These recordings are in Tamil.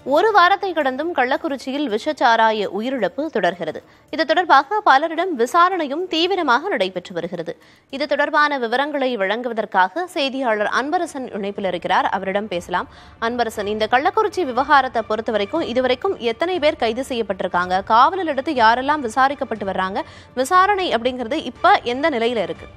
ஒரு வாரத்தை கடந்தும் கள்ளக்குறிச்சியில் விஷச்சாராய உயிரிழப்பு தொடர்கிறது இது தொடர்பாக பலரிடம் விசாரணையும் தீவிரமாக நடைபெற்று வருகிறது இது தொடர்பான விவரங்களை வழங்குவதற்காக செய்தியாளர் அன்பரசன் இணைப்பில் இருக்கிறார் அவரிடம் பேசலாம் அன்பரசன் இந்த கள்ளக்குறிச்சி விவகாரத்தை பொறுத்த வரைக்கும் இதுவரைக்கும் எத்தனை பேர் கைது செய்யப்பட்டிருக்காங்க காவலில் எடுத்து யாரெல்லாம் விசாரிக்கப்பட்டு வர்றாங்க விசாரணை அப்படிங்கிறது இப்ப எந்த நிலையில இருக்கு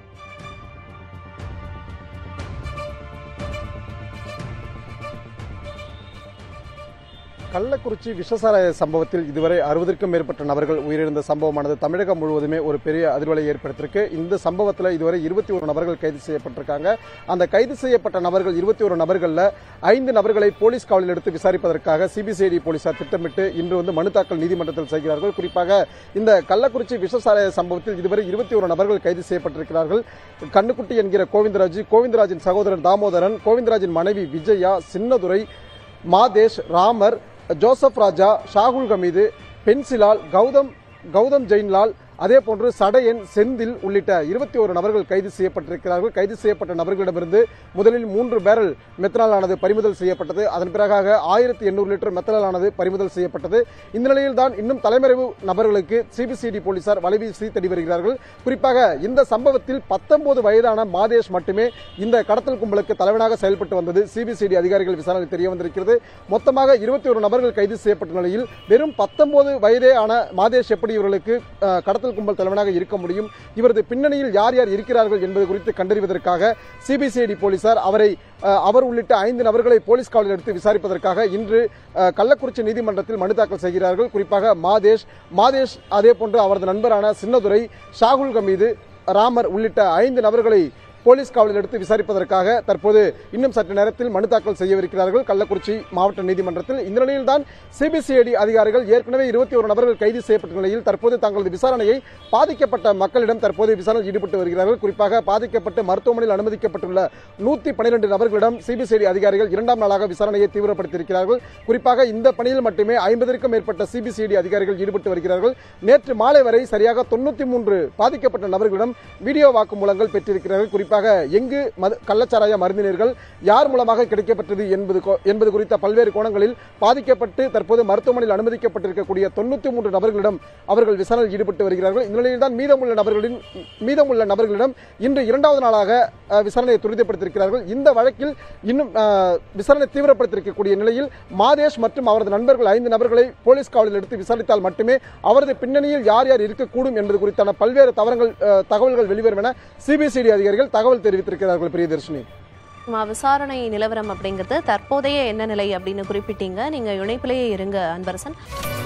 கள்ளக்குறிச்சி விஷசாராய சம்பவத்தில் இதுவரை அறுபதற்கும் மேற்பட்ட நபர்கள் உயிரிழந்த சம்பவமானது தமிழகம் முழுவதுமே ஒரு பெரிய அதிர்வலை ஏற்படுத்தியிருக்கு இந்த சம்பவத்தில் இதுவரை இருபத்தி ஒரு நபர்கள் கைது செய்யப்பட்டிருக்காங்க அந்த கைது செய்யப்பட்ட நபர்கள் இருபத்தி ஒரு நபர்களில் ஐந்து நபர்களை போலீஸ் காவலில் எடுத்து விசாரிப்பதற்காக சிபிசிஐடி போலீசார் திட்டமிட்டு இன்று வந்து மனு தாக்கல் நீதிமன்றத்தில் செய்கிறார்கள் குறிப்பாக இந்த கள்ளக்குறிச்சி விஷசாராய சம்பவத்தில் இதுவரை இருபத்தி ஒரு நபர்கள் கைது செய்யப்பட்டிருக்கிறார்கள் கண்ணுக்குட்டி என்கிற கோவிந்தராஜ் கோவிந்தராஜின் சகோதரர் தாமோதரன் கோவிந்தராஜின் மனைவி விஜயா சின்னதுரை மாதேஷ் ராமர் ஜோசப் ராஜா ஷாகுல் ஹமீது பென்சிலால் கௌதம் கௌதம் ஜெயின்லால் அதே போன்று சடையன் செந்தில் உள்ளிட்ட இருபத்தி ஒரு நபர்கள் கைது செய்யப்பட்டிருக்கிறார்கள் கைது செய்யப்பட்ட நபர்களிடமிருந்து முதலில் மூன்று பேரல் மெத்தனால் ஆனது பறிமுதல் செய்யப்பட்டது அதன் பிறகாக ஆயிரத்தி எண்ணூறு லிட்டர் மெத்தனால் ஆனது பறிமுதல் செய்யப்பட்டது இந்த நிலையில் தான் இன்னும் தலைமறைவு நபர்களுக்கு சிபிசிடி போலீசார் வலைவீசி தேடி வருகிறார்கள் குறிப்பாக இந்த சம்பவத்தில் பத்தொன்பது வயதான மாதேஷ் மட்டுமே இந்த கடத்தல் கும்பலுக்கு தலைவனாக செயல்பட்டு வந்தது சிபிசிடி அதிகாரிகள் விசாரணை தெரிய வந்திருக்கிறது மொத்தமாக இருபத்தி ஒரு நபர்கள் கைது செய்யப்பட்ட நிலையில் வெறும் பத்தொன்பது வயதே ஆன மாதேஷ் எப்படி இவர்களுக்கு அஹ், கடத்தல் கும்பல் தலைவனாக இருக்க முடியும் இவரது பின்னணியில் யார் யார் இருக்கிறார்கள் என்பது குறித்து கண்டறிவதற்காக சிபிசிஐடி போலீசார் அவரை அஹ், அவர் உள்ளிட்ட ஐந்து நபர்களை போலீஸ் காவலில் எடுத்து விசாரிப்பதற்காக இன்று அஹ், கள்ளக்குறிச்சி நீதிமன்றத்தில் மனு தாக்கல் செய்கிறார்கள் குறிப்பாக மாதேஷ் மாதேஷ் அதே போன்று அவரது நண்பரான சின்னதுரை ஷாகுல் ஹமீது ராமர் உள்ளிட்ட ஐந்து நபர்களை போலீஸ் காவலில் எடுத்து விசாரிப்பதற்காக தற்போது இன்னும் சற்று நேரத்தில் மனு தாக்கல் செய்யவிருக்கிறார்கள் கள்ளக்குறிச்சி மாவட்ட நீதிமன்றத்தில் இந்த நிலையில்தான் சிபிசிஐடி அதிகாரிகள் ஏற்கனவே இருபத்தி ஒரு நபர்கள் கைது செய்யப்பட்ட நிலையில் தற்போது தங்களது விசாரணையை பாதிக்கப்பட்ட மக்களிடம் தற்போது விசாரணையில் ஈடுபட்டு வருகிறார்கள் குறிப்பாக பாதிக்கப்பட்டு மருத்துவமனையில் அனுமதிக்கப்பட்டுள்ள நூத்தி பனிரெண்டு நபர்களிடம் சிபிசிஐடி அதிகாரிகள் இரண்டாம் நாளாக விசாரணையை தீவிரப்படுத்தியிருக்கிறார்கள் குறிப்பாக இந்த பணியில் மட்டுமே ஐம்பதற்கும் மேற்பட்ட சிபிசிஐடி அதிகாரிகள் ஈடுபட்டு வருகிறார்கள் நேற்று மாலை வரை சரியாக தொண்ணூத்தி மூன்று பாதிக்கப்பட்ட நபர்களிடம் வீடியோ வாக்குமூலங்கள் பெற்றிருக்கிறார்கள் குறிப்பாக எங்கு மது கள்ளச்சாராய மருந்தினர்கள் யார் மூலமாக கிடைக்கப்பட்டது என்பது கொ- என்பது குறித்த பல்வேறு கோணங்களில் பாதிக்கப்பட்டு தற்போது மருத்துவமனையில் அனுமதிக்கப்பட்டிருக்கக்கூடிய தொண்ணூத்தி மூன்று நபர்களிடம் அவர்கள் விசாரணையில் ஈடுபட்டு வருகிறார்கள் இந்த நிலையில் தான் மீதமுள்ள நபர்களின் மீதமுள்ள நபர்களிடம் இன்று இரண்டாவது நாளாக அஹ், விசாரணையை துரிதப்படுத்தியிருக்கிறார்கள் இந்த வழக்கில் இன்னும் அஹ், விசாரணை தீவிரப்படுத்தியிருக்கக்கூடிய நிலையில் மாதேஷ் மற்றும் அவரது நண்பர்கள் ஐந்து நபர்களை போலீஸ் காவலில் எடுத்து விசாரித்தால் மட்டுமே அவரது பின்னணியில் யார் யார் இருக்கக்கூடும் என்பது குறித்தான பல்வேறு தவறங்கள் அஹ், தகவல்கள் வெளிவரும் என சிபிசிஐடி அதிகாரிகள் தகவல் தெரிவித்திருக்கிறார்கள் பிரியதர்ஷினி மா, விசாரணை நிலவரம் அப்படிங்கிறது தற்போதைய என்ன நிலை அப்படின்னு குறிப்பிட்டீங்க நீங்க இணைப்பிலேயே இருங்க அன்பரசன்